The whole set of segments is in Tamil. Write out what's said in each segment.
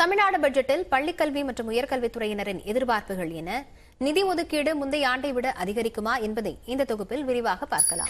தமிழ்நாடு பட்ஜெட்டில் பள்ளிக்கல்வி மற்றும் உயர்கல்வித்துறையினரின் எதிர்பார்ப்புகள் என நிதி ஒதுக்கீடு முந்தைய ஆண்டை விட அதிகரிக்குமா என்பதை இந்த தொகுப்பில் விரிவாக பார்க்கலாம்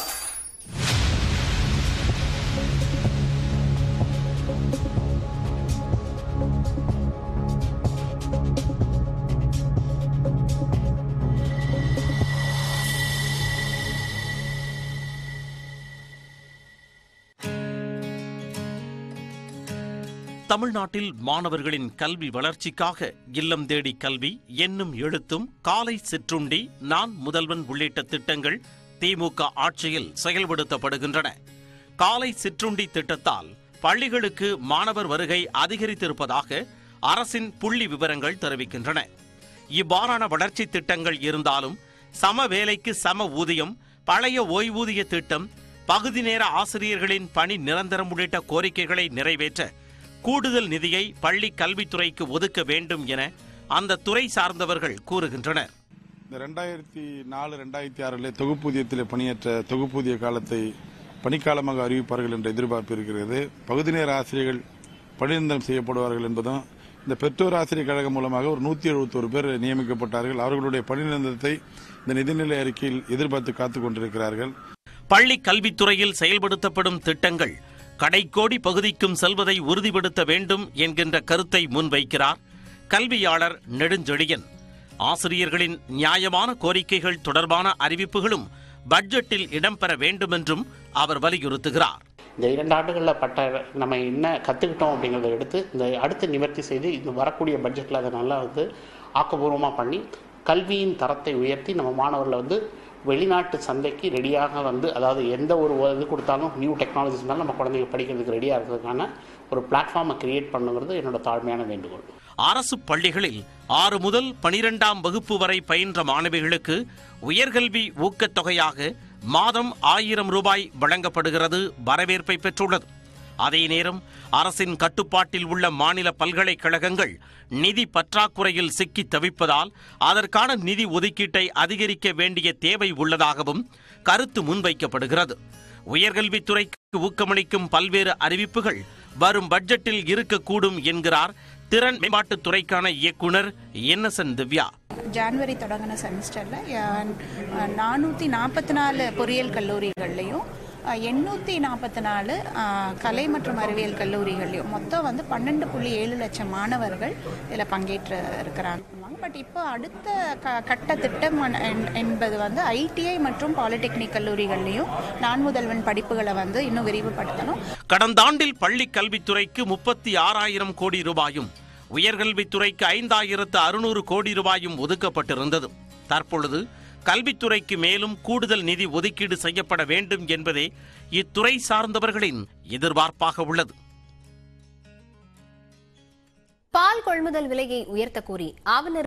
தமிழ்நாட்டில் மாணவர்களின் கல்வி வளர்ச்சிக்காக இல்லம் தேடி கல்வி என்னும் எழுத்தும் காலை சிற்றுண்டி நான் முதல்வன் உள்ளிட்ட திட்டங்கள் திமுக ஆட்சியில் செயல்படுத்தப்படுகின்றன காலை சிற்றுண்டி திட்டத்தால் பள்ளிகளுக்கு மாணவர் வருகை அதிகரித்திருப்பதாக அரசின் புள்ளி விவரங்கள் தெரிவிக்கின்றன இவ்வாறான வளர்ச்சி திட்டங்கள் இருந்தாலும் சம வேலைக்கு சம ஊதியம் பழைய ஓய்வூதிய திட்டம் பகுதி நேர ஆசிரியர்களின் பணி நிரந்தரம் உள்ளிட்ட கோரிக்கைகளை நிறைவேற்ற கூடுதல் நிதியை பள்ளி கல்வித்துறைக்கு ஒதுக்க வேண்டும் என அந்த துறை சார்ந்தவர்கள் கூறுகின்றனர் இந்த ரெண்டாயிரத்தி நாலு ரெண்டாயிரத்தி ஆறில் தொகுப்பூதியத்தில் பணியேற்ற தொகுப்பூதிய காலத்தை பணிக்காலமாக அறிவிப்பார்கள் என்ற எதிர்பார்ப்பு இருக்கிறது பகுதி நேர ஆசிரியர்கள் பணிநிரந்தரம் செய்யப்படுவார்கள் என்பதும் இந்த பெற்றோர் ஆசிரியர் கழகம் மூலமாக ஒரு நூத்தி எழுபத்தோரு பேர் நியமிக்கப்பட்டார்கள் அவர்களுடைய பணிநிரந்தரத்தை இந்த நிதிநிலை அறிக்கையில் எதிர்பார்த்து காத்துக் கொண்டிருக்கிறார்கள் பள்ளி கல்வித்துறையில் செயல்படுத்தப்படும் திட்டங்கள் கடைக்கோடி பகுதிக்கும் செல்வதை உறுதிப்படுத்த வேண்டும் என்கின்ற கருத்தை முன்வைக்கிறார் கல்வியாளர் நெடுஞ்செழியன் ஆசிரியர்களின் நியாயமான கோரிக்கைகள் தொடர்பான அறிவிப்புகளும் பட்ஜெட்டில் இடம்பெற வேண்டும் என்றும் அவர் வலியுறுத்துகிறார் இந்த இரண்டு ஆண்டுகளில் பட்ட நம்ம என்ன கற்றுக்கிட்டோம் அப்படிங்கிறத எடுத்து இந்த அடுத்து நிவர்த்தி செய்து இந்த வரக்கூடிய பட்ஜெட்டில் அதை நல்லா வந்து ஆக்கப்பூர்வமாக பண்ணி கல்வியின் தரத்தை உயர்த்தி நம்ம மாணவர்களை வந்து வெளிநாட்டு சந்தைக்கு ரெடியாக வந்து அதாவது எந்த ஒரு இது கொடுத்தாலும் நியூ டெக்னாலஜிஸ் இருந்தாலும் நம்ம குழந்தைங்க படிக்கிறதுக்கு ரெடியாக இருக்கிறதுக்கான ஒரு பிளாட்ஃபார்மை கிரியேட் பண்ணுங்கிறது என்னோட தாழ்மையான வேண்டுகோள் அரசு பள்ளிகளில் ஆறு முதல் பனிரெண்டாம் வகுப்பு வரை பயின்ற மாணவிகளுக்கு உயர்கல்வி ஊக்கத்தொகையாக மாதம் ஆயிரம் ரூபாய் வழங்கப்படுகிறது வரவேற்பை பெற்றுள்ளது அதே நேரம் அரசின் கட்டுப்பாட்டில் உள்ள மாநில பல்கலைக்கழகங்கள் நிதி பற்றாக்குறையில் சிக்கி தவிப்பதால் அதற்கான நிதி ஒதுக்கீட்டை அதிகரிக்க வேண்டிய தேவை உள்ளதாகவும் கருத்து முன்வைக்கப்படுகிறது உயர்கல்வித்துறைக்கு ஊக்கமளிக்கும் பல்வேறு அறிவிப்புகள் வரும் பட்ஜெட்டில் இருக்கக்கூடும் என்கிறார் திறன் மேம்பாட்டுத் துறைக்கான இயக்குனர் இன்னசென்ட் திவ்யா ஜான்வரி தொடங்கின செமிஸ்டரில் நானூற்றி நாற்பத்தி நாலு பொறியியல் கல்லூரிகள்லையும் எண்ணூற்றி நாற்பத்தி நாலு கலை மற்றும் அறிவியல் கல்லூரிகள்லையும் மொத்தம் வந்து பன்னெண்டு புள்ளி ஏழு லட்சம் மாணவர்கள் இதில் பங்கேற்று இருக்கிறாங்க பட் இப்போ அடுத்த க கட்ட திட்டம் என்- என்பது வந்து ஐடிஐ மற்றும் பாலிடெக்னிக் கல்லூரிகள்லையும் நான் முதல்வன் படிப்புகளை வந்து இன்னும் விரிவுபடுத்தணும் கடந்த ஆண்டில் பள்ளி கல்வித்துறைக்கு முப்பத்தி ஆறாயிரம் கோடி ரூபாயும் உயர்கல்வித்துறைக்கு ஐந்தாயிரத்து அறுநூறு கோடி ரூபாயும் ஒதுக்கப்பட்டிருந்தது தற்பொழுது கல்வித்துறைக்கு மேலும் கூடுதல் நிதி ஒதுக்கீடு செய்யப்பட வேண்டும் என்பதே இத்துறை சார்ந்தவர்களின் எதிர்பார்ப்பாக உள்ளது பால் கொள்முதல் விலையை உயர்த்தக் கோரி ஆவண